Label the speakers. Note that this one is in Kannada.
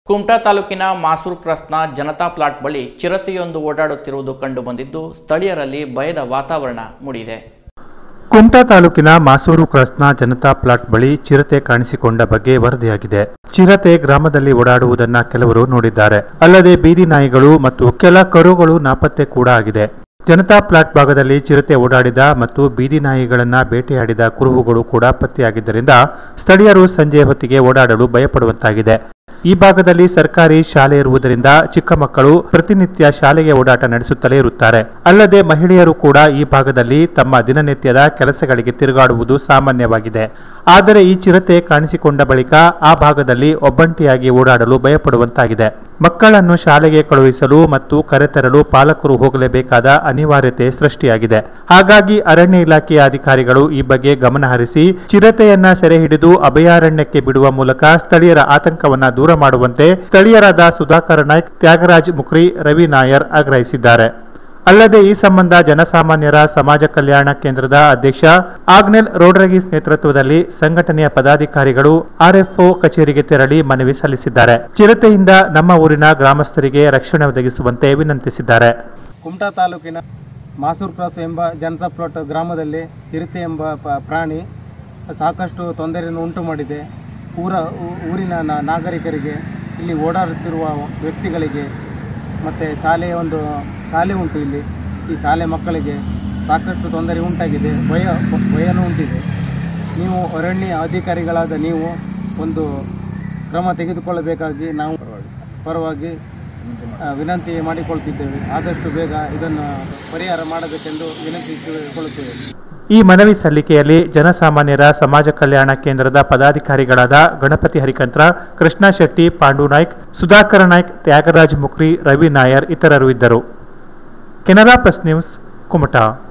Speaker 1: ಕುಮಟಾ ತಾಲೂಕಿನ ಮಾಸೂರು ಕ್ರಾಸ್ನ ಜನತಾ ಪ್ಲಾಟ್ ಬಳಿ ಚಿರತೆಯೊಂದು ಓಡಾಡುತ್ತಿರುವುದು ಕಂಡುಬಂದಿದ್ದು ಸ್ಥಳೀಯರಲ್ಲಿ ಭಯದ ವಾತಾವರಣ ಮೂಡಿದೆ
Speaker 2: ಕುಮಟಾ ತಾಲೂಕಿನ ಮಾಸೂರು ಕ್ರಾಸ್ನ ಜನತಾ ಪ್ಲಾಟ್ ಬಳಿ ಚಿರತೆ ಕಾಣಿಸಿಕೊಂಡ ಬಗ್ಗೆ ವರದಿಯಾಗಿದೆ ಚಿರತೆ ಗ್ರಾಮದಲ್ಲಿ ಓಡಾಡುವುದನ್ನ ಕೆಲವರು ನೋಡಿದ್ದಾರೆ ಅಲ್ಲದೆ ಬೀದಿ ನಾಯಿಗಳು ಮತ್ತು ಕೆಲ ಕರುಗಳು ನಾಪತ್ತೆ ಕೂಡ ಆಗಿದೆ ಜನತಾ ಪ್ಲಾಟ್ ಭಾಗದಲ್ಲಿ ಚಿರತೆ ಓಡಾಡಿದ ಮತ್ತು ಬೀದಿ ನಾಯಿಗಳನ್ನ ಬೇಟೆಯಾಡಿದ ಕುರುಹುಗಳು ಕೂಡ ಪತ್ತೆಯಾಗಿದ್ದರಿಂದ ಸ್ಥಳೀಯರು ಸಂಜೆ ಹೊತ್ತಿಗೆ ಓಡಾಡಲು ಭಯಪಡುವಂತಾಗಿದೆ ಈ ಭಾಗದಲ್ಲಿ ಸರ್ಕಾರಿ ಶಾಲೆ ಇರುವುದರಿಂದ ಚಿಕ್ಕ ಮಕ್ಕಳು ಪ್ರತಿನಿತ್ಯ ಶಾಲೆಗೆ ಓಡಾಟ ನಡೆಸುತ್ತಲೇ ಇರುತ್ತಾರೆ ಅಲ್ಲದೆ ಮಹಿಳೆಯರು ಕೂಡ ಈ ಭಾಗದಲ್ಲಿ ತಮ್ಮ ದಿನನಿತ್ಯದ ಕೆಲಸಗಳಿಗೆ ತಿರುಗಾಡುವುದು ಸಾಮಾನ್ಯವಾಗಿದೆ ಆದರೆ ಈ ಚಿರತೆ ಕಾಣಿಸಿಕೊಂಡ ಬಳಿಕ ಆ ಭಾಗದಲ್ಲಿ ಒಬ್ಬಂಟಿಯಾಗಿ ಓಡಾಡಲು ಭಯಪಡುವಂತಾಗಿದೆ ಮಕ್ಕಳನ್ನು ಶಾಲೆಗೆ ಕಳುಹಿಸಲು ಮತ್ತು ಕರೆತರಲು ಪಾಲಕರು ಹೋಗಲೇಬೇಕಾದ ಅನಿವಾರ್ಯತೆ ಸೃಷ್ಟಿಯಾಗಿದೆ ಹಾಗಾಗಿ ಅರಣ್ಯ ಇಲಾಖೆಯ ಅಧಿಕಾರಿಗಳು ಈ ಬಗ್ಗೆ ಗಮನ ಹರಿಸಿ ಚಿರತೆಯನ್ನ ಸೆರೆ ಹಿಡಿದು ಅಭಯಾರಣ್ಯಕ್ಕೆ ಬಿಡುವ ಮೂಲಕ ಸ್ಥಳೀಯರ ಆತಂಕವನ್ನ ದೂರ ಮಾಡುವಂತೆ ಸ್ಥಳೀಯರಾದ ಸುಧಾಕರ್ ನಾಯ್ಕ್ ತ್ಯಾಗರಾಜ್ ಮುಕ್ರಿ ರವಿ ನಾಯರ್ ಆಗ್ರಹಿಸಿದ್ದಾರೆ ಅಲ್ಲದೆ ಈ ಸಂಬಂಧ ಜನಸಾಮಾನ್ಯರ ಸಮಾಜ ಕಲ್ಯಾಣ ಕೇಂದ್ರದ ಅಧ್ಯಕ್ಷ ಆಗ್ನೆಲ್ ರೋಡ್ರಗೀಸ್ ನೇತೃತ್ವದಲ್ಲಿ ಸಂಘಟನೆಯ ಪದಾಧಿಕಾರಿಗಳು ಆರ್ಎಫ್ಒ ಕಚೇರಿಗೆ ತೆರಳಿ ಮನವಿ ಸಲ್ಲಿಸಿದ್ದಾರೆ ಚಿರತೆಯಿಂದ ನಮ್ಮ ಊರಿನ ಗ್ರಾಮಸ್ಥರಿಗೆ ರಕ್ಷಣೆ ಒದಗಿಸುವಂತೆ ವಿನಂತಿಸಿದ್ದಾರೆ
Speaker 3: ಕುಮಟಾ ತಾಲೂಕಿನ ಮಾಸೂರು ಕ್ರಾಸ್ ಎಂಬ ಜನತಾ ಪ್ಲಾಟ್ ಗ್ರಾಮದಲ್ಲಿ ಚಿರತೆ ಎಂಬ ಪ- ಪ್ರಾಣಿ ಸಾಕಷ್ಟು ತೊಂದರೆಯನ್ನು ಉಂಟು ಮಾಡಿದೆ ಊರ ಊ- ಊರಿನ ನಾ- ನಾಗರಿಕರಿಗೆ ಇಲ್ಲಿ ಓಡಾಡುತ್ತಿರುವ ವ್ಯಕ್ತಿಗಳಿಗೆ ಮತ್ತು ಶಾಲೆಯ ಒಂದು ಶಾಲೆ ಉಂಟು ಇಲ್ಲಿ ಈ ಶಾಲೆ ಮಕ್ಕಳಿಗೆ ಸಾಕಷ್ಟು ತೊಂದರೆ ಉಂಟಾಗಿದೆ ಭಯ ಭಯನೂ ಉಂಟಿದೆ ನೀವು ಅರಣ್ಯ ಅಧಿಕಾರಿಗಳಾದ ನೀವು ಒಂದು ಕ್ರಮ ತೆಗೆದುಕೊಳ್ಳಬೇಕಾಗಿ ನಾವು ಪರವಾಗಿ ಆ, ವಿನಂತಿ ಮಾಡಿಕೊಳ್ತಿದ್ದೇವೆ ಆದಷ್ಟು ಬೇಗ ಇದನ್ನು ಪರಿಹಾರ ಮಾಡಬೇಕೆಂದು ವಿನಂತಿಸಿಕೊಳ್ಳುತ್ತೇವೆ
Speaker 2: ಈ ಮನವಿ ಸಲ್ಲಿಕೆಯಲ್ಲಿ ಜನಸಾಮಾನ್ಯರ ಸಮಾಜ ಕಲ್ಯಾಣ ಕೇಂದ್ರದ ಪದಾಧಿಕಾರಿಗಳಾದ ಗಣಪತಿ ಹರಿಕಂತ್ರ ಕೃಷ್ಣ ಶೆಟ್ಟಿ ಪಾಂಡು ನಾಯ್ಕ್ ಸುಧಾಕರ ನಾಯ್ಕ್ ತ್ಯಾಗರಾಜ್ ಮುಕ್ರಿ ರವಿ ನಾಯರ್ ಇತರರು ಇದ್ದರು ಕೆನರಾ ಪ್ಲಸ್ ನ್ಯೂಸ್ ಕುಮಟಾ